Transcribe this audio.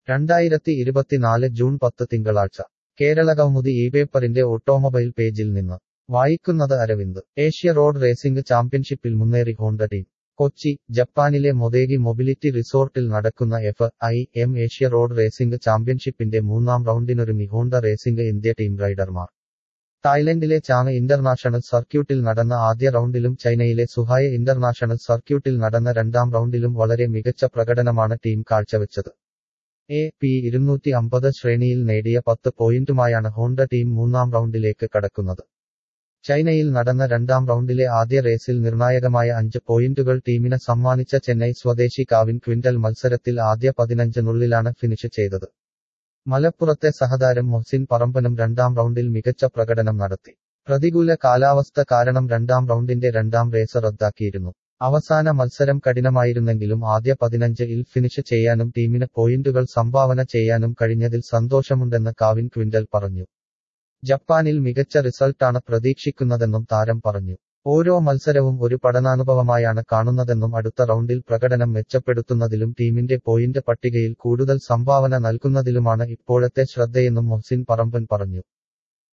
രണ്ടായിരത്തി ഇരുപത്തിനാല് ജൂൺ പത്ത് തിങ്കളാഴ്ച കേരളകൗമുദി ഈ പേപ്പറിന്റെ ഓട്ടോമൊബൈൽ പേജിൽ നിന്ന് വായിക്കുന്നത് അരവിന്ദ് ഏഷ്യ റോഡ് റേസിംഗ് ചാമ്പ്യൻഷിപ്പിൽ മുന്നേറി ഹോണ്ട ടീം കൊച്ചി ജപ്പാനിലെ മൊതേഗി മൊബിലിറ്റി റിസോർട്ടിൽ നടക്കുന്ന F I M Asia road racing ചാമ്പ്യൻഷിപ്പിന്റെ മൂന്നാം റൗണ്ടിനൊരുങ്ങി ഹോണ്ട റേസിംഗ് ഇന്ത്യ ടീം റൈഡർമാർ തായ്ലൻഡിലെ ചാങ് ഇന്റർനാഷണൽ സർക്യൂട്ടിൽ നടന്ന ആദ്യ റൗണ്ടിലും ചൈനയിലെ സുഹായ ഇന്റർനാഷണൽ സർക്യൂട്ടിൽ നടന്ന രണ്ടാം റൗണ്ടിലും വളരെ മികച്ച പ്രകടനമാണ് ടീം കാഴ്ചവെച്ചത് എ പി ഇരുന്നൂറ്റി അമ്പത് ശ്രേണിയിൽ നേടിയ പത്ത് പോയിന്റുമായാണ് ഹോണ്ട ടീം മൂന്നാം റൗണ്ടിലേക്ക് കടക്കുന്നത് ചൈനയിൽ നടന്ന രണ്ടാം റൗണ്ടിലെ ആദ്യ റേസിൽ നിർണായകമായ അഞ്ച് പോയിന്റുകൾ ടീമിന് സമ്മാനിച്ച ചെന്നൈ സ്വദേശി കാവിൻ ക്വിന്റൽ മത്സരത്തിൽ ആദ്യ പതിനഞ്ചിനുള്ളിലാണ് ഫിനിഷ് ചെയ്തത് മലപ്പുറത്തെ സഹതാരം മൊഹ്സിൻ പറമ്പനും രണ്ടാം റൗണ്ടിൽ മികച്ച പ്രകടനം നടത്തി പ്രതികൂല കാലാവസ്ഥ കാരണം രണ്ടാം റൗണ്ടിന്റെ രണ്ടാം റേസ് റദ്ദാക്കിയിരുന്നു അവസാന മത്സരം കഠിനമായിരുന്നെങ്കിലും ആദ്യ പതിനഞ്ച് ഇൽ ഫിനിഷ് ചെയ്യാനും ടീമിന് പോയിന്റുകൾ സംഭാവന ചെയ്യാനും കഴിഞ്ഞതിൽ സന്തോഷമുണ്ടെന്ന് കാവിൻ ക്വിന്റൽ പറഞ്ഞു ജപ്പാനിൽ മികച്ച റിസൾട്ടാണ് പ്രതീക്ഷിക്കുന്നതെന്നും താരം പറഞ്ഞു ഓരോ മത്സരവും ഒരു പഠനാനുഭവമായാണ് കാണുന്നതെന്നും അടുത്ത റൗണ്ടിൽ പ്രകടനം മെച്ചപ്പെടുത്തുന്നതിലും ടീമിന്റെ പോയിന്റ് പട്ടികയിൽ കൂടുതൽ സംഭാവന നൽകുന്നതിലുമാണ് ഇപ്പോഴത്തെ ശ്രദ്ധയെന്നും മൊഹ്സിൻ പറമ്പൻ പറഞ്ഞു